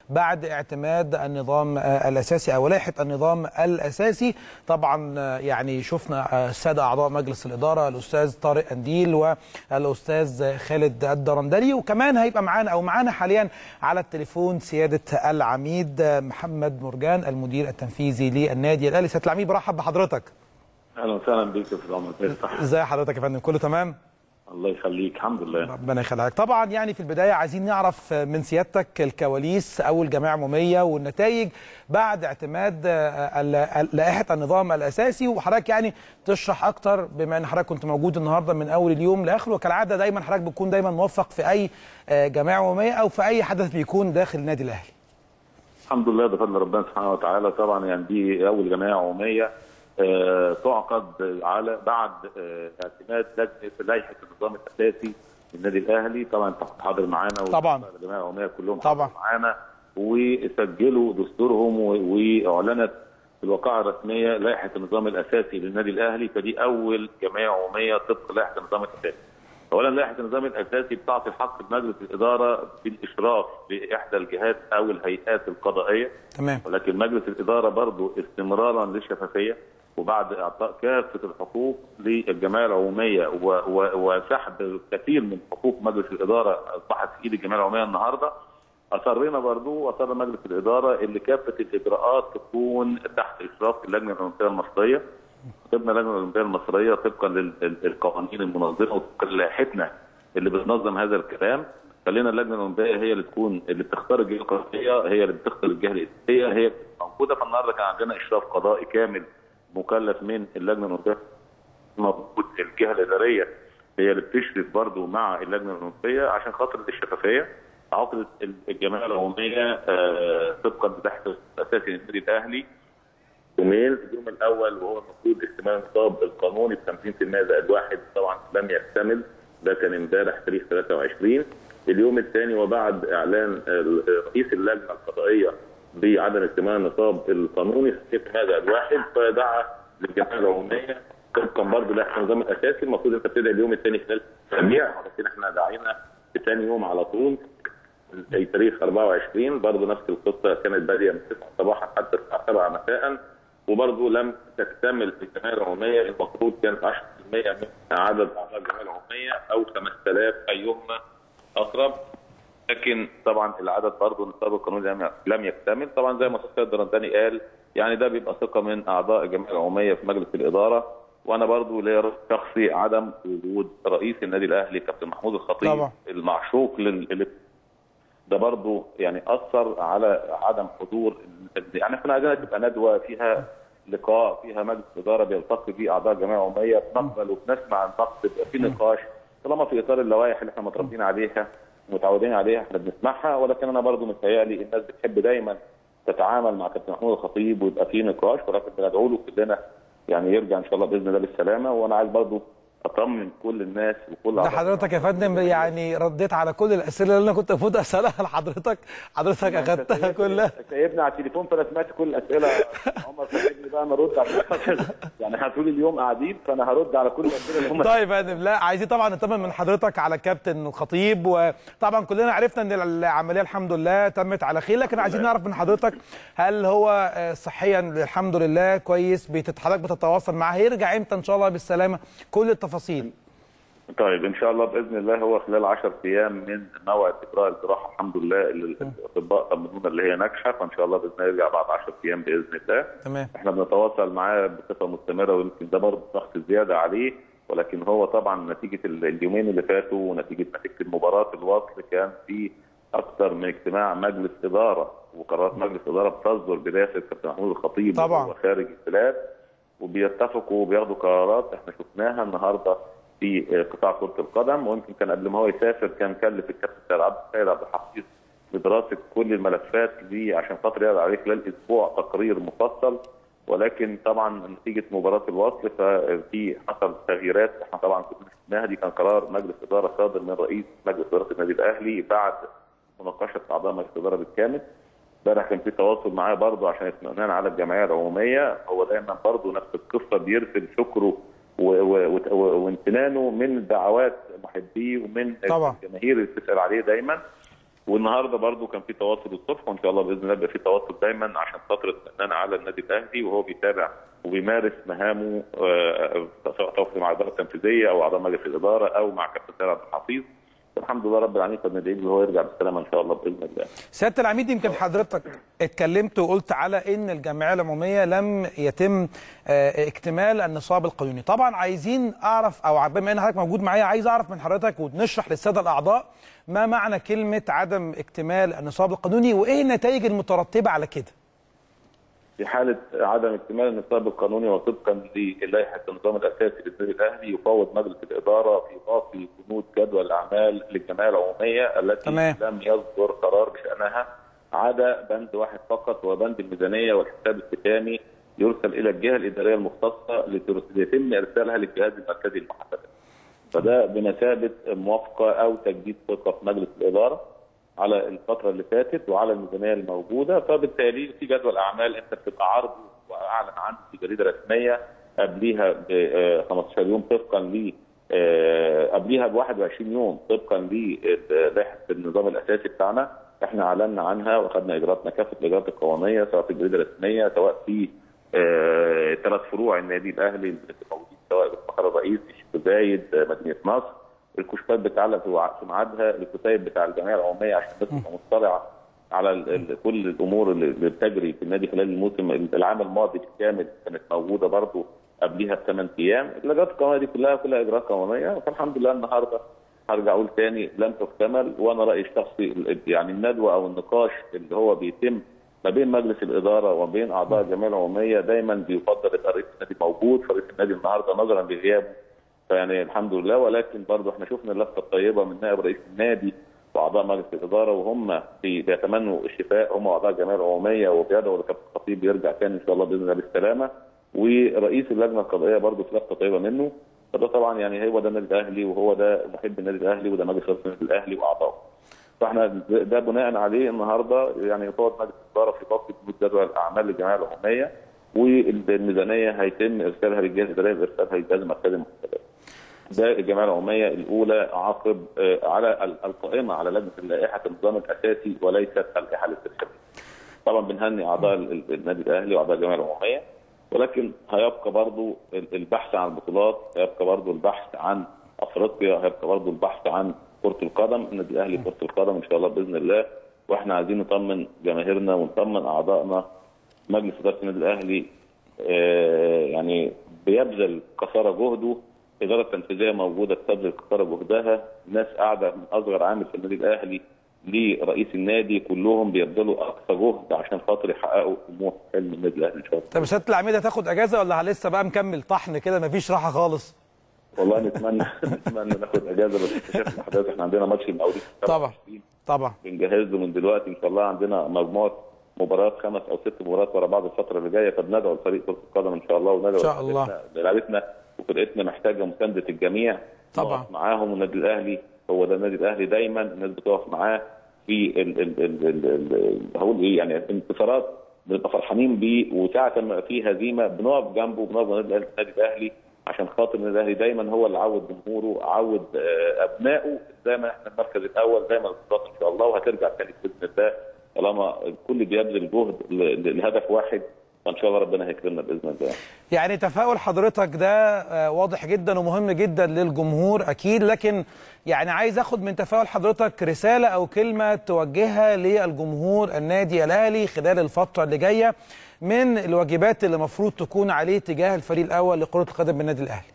بعد اعتماد النظام الاساسي او لائحه النظام الاساسي طبعا يعني شفنا الساده اعضاء مجلس الاداره الاستاذ طارق انديل والاستاذ خالد الدرندلي وكمان هيبقى معانا او معانا حاليا على التليفون سياده العميد محمد مرجان المدير التنفيذي للنادي الاهلي سياده العميد برحب بحضرتك اهلا وسهلا بيك يا استاذ عمر ازي حضرتك يا فندم كله تمام الله يخليك الحمد لله ربنا يخليك طبعا يعني في البدايه عايزين نعرف من سيادتك الكواليس او الجمعيه العموميه والنتائج بعد اعتماد لائحه النظام الاساسي وحضرتك يعني تشرح اكتر بما ان حضرتك كنت موجود النهارده من اول اليوم لاخره وكالعاده دايما حضرتك بتكون دايما موفق في اي جمعيه عموميه او في اي حدث بيكون داخل النادي الاهلي الحمد لله بفضل ربنا سبحانه وتعالى طبعا يعني دي اول جمعيه عموميه آه تعقد على بعد آه اعتماد لجنه لائحه النظام الاساسي للنادي الاهلي طبعا انت حاضر معانا طبعا الجمعيه العموميه كلهم طبعا معانا وسجلوا دستورهم واعلنت في الوقائع الرسميه لائحه النظام الاساسي للنادي الاهلي فدي اول جمعيه عموميه طبق لائحه النظام الاساسي. اولا لائحه النظام الاساسي بتعطي الحق لمجلس الاداره بالاشراف باحدى الجهات او الهيئات القضائيه تمام ولكن مجلس الاداره برضه استمرارا للشفافيه وبعد اعطاء كافه الحقوق للجمعيه العموميه وسحب كثير من حقوق مجلس الاداره اصبحت في ايد الجمعيه العموميه النهارده اصرينا برضه واصر مجلس الاداره اللي كافه الاجراءات تكون تحت اشراف اللجنه الاولمبيه المصريه طبقا اللجنه الاولمبيه المصريه طبقا للقوانين المنظمه وطبقا لائحتنا اللي بتنظم هذا الكلام خلينا اللجنه الاولمبيه هي اللي تكون اللي بتختار الجهه القضائيه هي اللي بتختار الجهه الاداريه هي موجوده فالنهارده كان عندنا اشراف قضائي كامل مكلف من اللجنه الاولمبيه موجود الجهه الاداريه هي اللي بتشرف برضه مع اللجنه الاولمبيه عشان خاطر الشفافيه عقدت الجمعيه العموميه آه طبقا للائحه الاساسي للنادي الاهلي يومين اليوم الاول وهو المفروض اكتمال النصاب القانوني ب 50% زائد واحد طبعا لم يكتمل ده كان امبارح تاريخ 23 اليوم الثاني وبعد اعلان رئيس اللجنه القضائيه بعدم اكتمال النصاب القانوني 50% زائد واحد فدعا للجمعيه العموميه طبقا برضه لائحه النظام الاساسي المفروض انت بتدعي اليوم الثاني خلال اسابيع ولكن احنا دعينا في ثاني يوم على طول في تاريخ 24 برضه نفس القصه كانت باديه من 9 صباحا حتى الساعه 7 مساء وبرضه لم تكتمل في الجمعيه العموميه المفروض كانت 10% من عدد اعضاء الجمعيه العموميه او 5000 ايهما اقرب لكن طبعا العدد برضه النصاب القانوني لم يكتمل طبعا زي ما الاستاذ الدرنداني قال يعني ده بيبقى ثقه من اعضاء الجمعيه العموميه في مجلس الاداره وانا برضه ليا شخصي عدم وجود رئيس النادي الاهلي كابتن محمود الخطيب طبعا. المعشوق لل ده برضه يعني اثر على عدم حضور يعني احنا عايزينها تبقى ندوه فيها لقاء فيها مجلس اداره بيلتقي فيه اعضاء جمعيه عموميه بنقبل وبنسمع النقد يبقى في نقاش طالما في اطار اللوائح اللي احنا متربيين عليها متعودين عليها احنا بنسمعها ولكن انا برضه متهيألي الناس بتحب دايما تتعامل مع كابتن محمود الخطيب ويبقى في نقاش ولكن بندعو له كلنا يعني يرجع ان شاء الله باذن الله بالسلامه وانا عايز برضه اطمن كل الناس وكل ده حضرتك يا فندم يعني رديت على كل الاسئله اللي انا كنت المفروض اسالها لحضرتك حضرتك اخذتها كلها سايبني على التليفون فانا سمعت كل الاسئله عمر سايبني بقى انا ارد عشان يعني احنا طول اليوم قاعدين فانا هرد على كل الاسئله اللي هم طيب يا فندم لا عايزين طبعا نطمن من حضرتك على كابتن الخطيب وطبعا كلنا عرفنا ان العمليه الحمد لله تمت على خير لكن عايزين نعرف من حضرتك هل هو صحيا الحمد لله كويس حضرتك بتتواصل معاه هيرجع امتى ان شاء الله بالسلامه كل التفاصيل طيب ان شاء الله باذن الله هو خلال 10 ايام من موعد اجراء الجراحه الحمد لله اللي الاطباء طمنونا اللي هي ناجحه فان شاء الله باذن الله يرجع بعد 10 ايام باذن الله تمام احنا بنتواصل معاه بصفه مستمره ويمكن ده برضه ضغط زياده عليه ولكن هو طبعا نتيجه اليومين اللي فاتوا ونتيجه نتيجه المباراه الوصل كان في اكثر من اجتماع مجلس اداره وقرارات مجلس اداره بتصدر برئاسه كابتن محمود الخطيب طبعا وخارج البلاد وبيتفقوا وبياخدوا قرارات احنا شفناها النهارده في قطاع كره القدم ويمكن كان قبل ما هو يسافر كان كلف الكابتن سيد عبد السيد عبد الحفيظ بدراسه كل الملفات دي عشان خاطر يعرض عليه خلال اسبوع تقرير مفصل ولكن طبعا نتيجه مباراه الوصل ففي حصل تغييرات احنا طبعا كنا شفناها دي كان قرار مجلس اداره صادر من رئيس مجلس اداره النادي الاهلي بعد مناقشه اعضاء مجلس الاداره بالكامل امبارح كان في تواصل معاه برضه عشان اطمئنان على الجمعيه العموميه هو دايما برضه نفس القصه بيرسل شكره وامتنانه من دعوات محبيه ومن طبعا الجماهير اللي بتسال عليه دايما والنهارده برضو كان في تواصل الصبح وان شاء الله باذن الله يبقى في تواصل دايما عشان خاطر الاطمئنان على النادي الاهلي وهو بيتابع وبيمارس مهامه آه، سواء تواصل مع الاداره التنفيذيه او اعضاء مجلس الاداره او مع كابتن سيد عبد الحفيظ الحمد لله رب العالمين قد ندعي له هو يرجع بالسلامه ان شاء الله باذن الله. سياده العميد يمكن حضرتك اتكلمت وقلت على ان الجمعيه العموميه لم يتم آه، اكتمال النصاب القانوني طبعا عايزين اعرف او بما ان حضرتك موجود معايا عايز اعرف من حضرتك ونشرح للساده الاعضاء ما معنى كلمه عدم اكتمال النصاب القانوني وايه النتائج المترتبه على كده في حاله عدم اكتمال النصاب القانوني وطبقا للائحه النظام الاساسي للنادي الاهلي يفوض مجلس الاداره في باقي بنود جدول الاعمال للجمعيه العموميه التي تمام. لم يصدر قرار بشانها عدا بند واحد فقط وهو بند الميزانيه والحساب الختامي يرسل الى الجهه الاداريه المختصه لترس- ليتم ارسالها للجهاز المركزي للمحاسبات. فده بمثابه موافقه او تجديد ثقه في مجلس الاداره على الفتره اللي فاتت وعلى الميزانيه الموجوده فبالتالي في جدول اعمال انت بتبقى عرضه واعلن عنه في جريده رسميه قبليها ب آه، 15 يوم طبقا ل آه، قبليها ب 21 يوم طبقا للائحه النظام الاساسي بتاعنا احنا اعلنا عنها واخذنا اجراءاتنا كافه الاجراءات القانونيه سواء في الجريده الرسميه سواء في آه، ثلاث فروع النادي الاهلي اللي موجودين سواء في المقر الرئيسي الشيخ زايد آه، مدينه نصر الكشوفات بتعلق في وع- في ميعادها الكتيب بتاع الجمعيه العموميه عشان الناس تبقى مطلعه على ال- ال- كل الامور اللي اللي بتجري في النادي خلال الموسم العام الماضي بالكامل كانت موجوده برضه قبليها بثمان ايام الاجراءات القانونيه دي كلها كلها اجراءات قانونيه فالحمد لله النهارده هرجع اقول تاني لم تكتمل وانا رايي الشخصي ال- يعني الندوه او النقاش اللي هو بيتم ما بين مجلس الاداره وما بين اعضاء الجمعيه العموميه دايما بيفضل يبقى رئيس النادي موجود فرئيس النادي النهارده نظرا لغيابه فيعني الحمد لله ولكن برضه احنا شفنا اللفه الطيبه من نائب رئيس النادي واعضاء مجلس الاداره وهم بي- بيتمنوا الشفاء هم اعضاء الجمعيه العموميه وبيدعوا لكابتن الخطيب يرجع تاني ان شاء الله باذن الله بالسلامه ورئيس اللجنه القضائيه برضه في لفه طيبه منه فده طبعا يعني هو ده النادي الاهلي وهو ده محب النادي الاهلي وده مجلس اداره النادي الاهلي واعضائه. فاحنا ده ده بناء عليه النهارده يعني يفوض مجلس الاداره في باقي بنود جدول الاعمال للجمعيه العموميه والميزانيه هيتم ارسالها للجهه الاداريه بارسالها للجهاز المركزي للمحاسبات. ده الجمعيه العموميه الاولى عقب آه، على ال- القائمه على لجنه لائحه النظام الاساسي وليست اللائحه الاسترشاديه. طبعا بنهني اعضاء ال- ال- النادي الاهلي واعضاء الجمعيه العموميه ولكن هيبقى برضو ال- البحث عن البطولات هيبقى برضو البحث عن افريقيا هيبقى برضو البحث عن كره القدم النادي الاهلي كره القدم ان شاء الله باذن الله واحنا عايزين نطمن جماهيرنا ونطمن اعضائنا مجلس اداره النادي الاهلي آه، يعني بيبذل قصارى جهده الاداره التنفيذيه موجوده بتبذل قصارى جهدها ناس قاعده من اصغر عامل في النادي الاهلي لرئيس النادي كلهم بيبذلوا اقصى جهد عشان خاطر يحققوا طموح حلم النادي الاهلي ان شاء الله طب سياده العميد هتاخد اجازه ولا لسه بقى مكمل طحن كده مفيش راحه خالص والله نتمنى نتمنى ناخد اجازه بس اكتشفنا الاحداث احنا عندنا ماتش المقاولين طبعا طبعا بنجهز له من دلوقتي ان شاء الله عندنا مجموعه مباريات خمس او ست مباريات ورا بعض الفتره اللي جايه فبندعو لفريق كره القدم ان شاء الله وندعو إن شاء الله. لعيبتنا- لعيبتنا وفرقتنا محتاجه مسانده الجميع طبعا. نقف معاهم والنادي الاهلي هو ده النادي الاهلي دايما الناس بتقف معاه في ال ال ال ال ال هقول ايه يعني الانتصارات بنبقى فرحانين بيه وساعه ما يبقى في هزيمه بنقف جنبه بنقف جنب النادي النادي الاهلي عشان خاطر النادي الاهلي دايما هو اللي عود جمهوره عود آه، ابنائه دايما احنا المركز الاول دايما البطولات ان شاء الله وهترجع تاني باذن الله طالما الكل بيبذل جهد ل- لهدف واحد فان شاء الله ربنا هيكرمنا باذن الله يعني تفاؤل حضرتك ده آه، واضح جدا ومهم جدا للجمهور اكيد لكن يعني عايز اخد من تفاؤل حضرتك رساله او كلمه توجهها للجمهور النادي الاهلي خلال الفتره اللي جايه من الواجبات اللي المفروض تكون عليه تجاه الفريق الاول لكره القدم بالنادي الاهلي.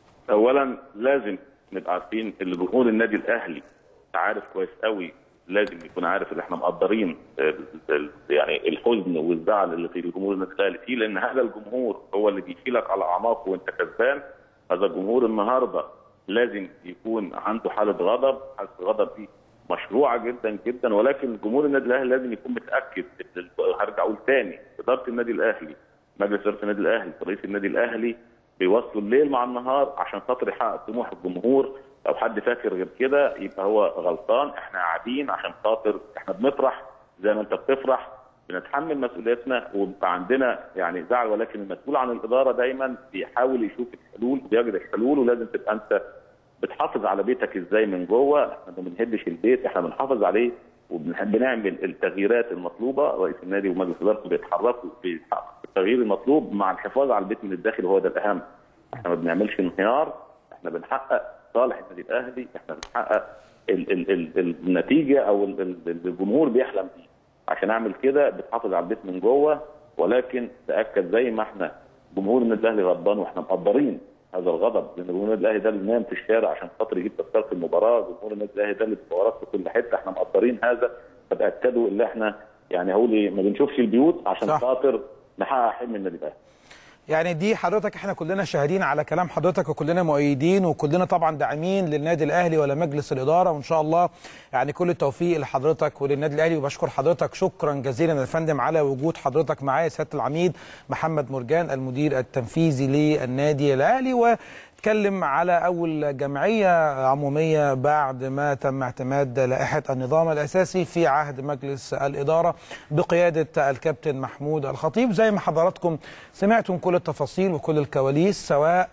اولا لازم نبقى عارفين ان جمهور النادي الاهلي عارف كويس قوي لازم يكون عارف ان احنا مقدرين ال- ال- يعني الحزن والزعل اللي في الجمهور النادي الاهلي فيه لان هذا الجمهور هو اللي بيشيلك على اعماقه وانت كسبان هذا الجمهور النهارده لازم يكون عنده حاله غضب حاله الغضب دي مشروعه جدا جدا ولكن جمهور النادي الاهلي لازم يكون متاكد هرجع اقول تاني اداره النادي الاهلي مجلس اداره النادي الاهلي رئيس النادي الاهلي بيوصلوا الليل مع النهار عشان خاطر يحقق طموح الجمهور لو حد فاكر غير كده يبقى هو غلطان احنا قاعدين عشان خاطر احنا بنفرح زي ما انت بتفرح بنتحمل مسؤوليتنا ويبقى عندنا يعني زعل ولكن المسؤول عن الاداره دايما بيحاول يشوف الحلول بيجد الحلول ولازم تبقى انت بتحافظ على بيتك ازاي من جوه احنا ما بنهدش البيت احنا بنحافظ عليه وبنعمل التغييرات المطلوبه رئيس النادي ومجلس ادارته بيتحركوا في التغيير المطلوب مع الحفاظ على البيت من الداخل هو ده الاهم احنا ما بنعملش انهيار احنا بنحقق صالح النادي الاهلي احنا بنحقق ال ال ال النتيجه او ال ال الجمهور بيحلم بيه عشان اعمل كده بتحافظ على البيت من جوه ولكن تاكد زي ما احنا جمهور النادي الاهلي غضبان واحنا مقدرين هذا الغضب لان جمهور النادي الاهلي ده اللي نام في الشارع عشان خاطر يجيب تذكره المباراه جمهور النادي الاهلي ده اللي بيتورط في كل حته احنا مقدرين هذا فتاكدوا ان احنا يعني هقول ايه ما بنشوفش البيوت عشان صح. خاطر نحقق حلم النادي الاهلي يعني دي حضرتك احنا كلنا شاهدين على كلام حضرتك وكلنا مؤيدين وكلنا طبعا داعمين للنادي الاهلي ولا مجلس الاداره وان شاء الله يعني كل التوفيق لحضرتك وللنادي الاهلي وبشكر حضرتك شكرا جزيلا يا فندم على وجود حضرتك معايا سياده العميد محمد مرجان المدير التنفيذي للنادي الاهلي و اتكلم على اول جمعيه عموميه بعد ما تم اعتماد لائحه النظام الاساسي في عهد مجلس الاداره بقياده الكابتن محمود الخطيب زي ما حضراتكم سمعتم كل التفاصيل وكل الكواليس سواء